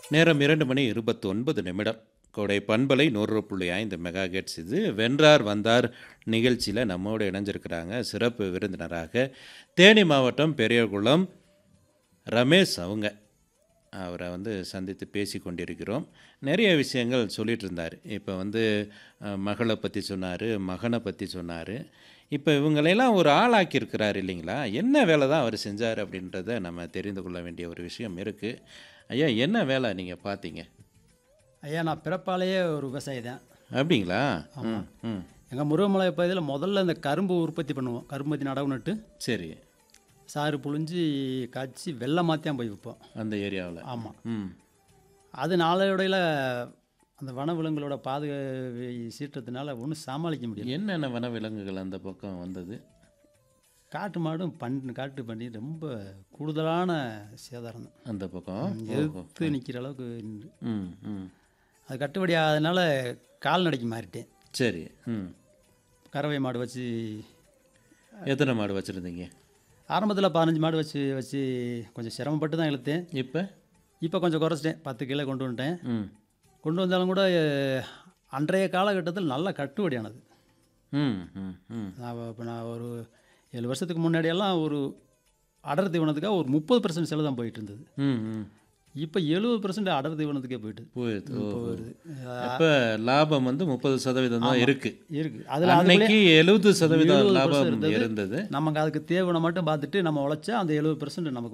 நேரம் இரண்டு மணி இருபத்தி ஒன்பது நிமிடம் கோடை பண்பலை நூறு புள்ளி ஐந்து மெகா ஹெர்ட்ஸ் இது வென்றார் வந்தார் நிகழ்ச்சியில் நம்மோடு இணைஞ்சிருக்கிறாங்க சிறப்பு விருந்தினராக தேனி மாவட்டம் பெரியகுளம் ரமேஷ் அவங்க அவரை வந்து சந்தித்து பேசி கொண்டிருக்கிறோம் நிறைய விஷயங்கள் சொல்லிட்டு இருந்தார் இப்போ வந்து அஹ், மகளை பற்றி சொன்னார் மகனை பற்றி சொன்னார் இப்போ இவங்களையெல்லாம் ஒரு ஆளாக்கியிருக்கிறார் இல்லைங்களா என்ன வேலை தான் அவர் செஞ்சார் அப்படின்றத நம்ம தெரிந்து கொள்ள வேண்டிய ஒரு விஷயம் இருக்குது ஐயா என்ன வேலை நீங்கள் பார்த்தீங்க ஐயா நான் பிறப்பாலேயே ஒரு விவசாயி தான் அப்படிங்களா ம் ம் எங்கள் முருகமலை பகுதியில் முதல்ல இந்த கரும்பு உற்பத்தி பண்ணுவோம் கரும்பு பற்றி நடவு நட்டு சரி சாறு புழிஞ்சு காய்ச்சி வெள்ளை மாற்றியான் போய் விற்போம் அந்த ஏரியாவில் ஆமாம் ம் அது நாளையோடையில் அந்த வனவிலங்குகளோட பாதுகாப்பை சீற்றத்தினால ஒன்றும் சமாளிக்க முடியல என்னென்ன வனவிலங்குகள் அந்த பக்கம் வந்தது காட்டு மாடும் பண் காட்டு பண்ணி ரொம்ப கூடுதலான சேதாரம் தான் அந்த பக்கம் ஓஹோ. எதிர்த்து நிற்கிற அளவுக்கு நின்று. ம் ம் அது கட்டுப்படி ஆகாதனால கால்நடைக்கு மாறிட்டேன் சரி ம் கறவை மாடு வச்சு எத்தனை மாடு வச்சுருந்தீங்க ஆரம்பத்தில் பதினஞ்சு மாடு வச்சு வச்சு கொஞ்சம் சிரமப்பட்டு தான் இழுத்தேன் இப்போ இப்போ கொஞ்சம் குறைச்சிட்டேன் பத்து கிலோ கொண்டு வந்துட்டேன் ம் கொண்டு வந்தாலும் கூட அஹ், அன்றைய காலகட்டத்தில் நல்ல கட்டுப்படியானது ம் ம் ம் நான் இப்போ நான் ஒரு ஏழு வருஷத்துக்கு முன்னாடியெல்லாம் ஒரு அடர் தீவனத்துக்காக ஒரு முப்பது பர்சன்ட் செலவு தான் போயிட்டு இருந்தது ம் ம் இப்போ எழுபது பர்சன்ட் அடர் தீவனத்துக்கே போயிட்டு போயிடுது ஓ வருது இப்போ லாபம் வந்து முப்பது சதவீதம் தான் இருக்கு இருக்குது அதில் அன்னைக்கு எழுபது சதவீதம் 70% லாபம் இருந்தது. இருந்தது நமக்கு அதுக்கு தேவனை மட்டும் பார்த்துட்டு நம்ம உழைச்சா அந்த எழுபது பர்சன்ட் நமக்கு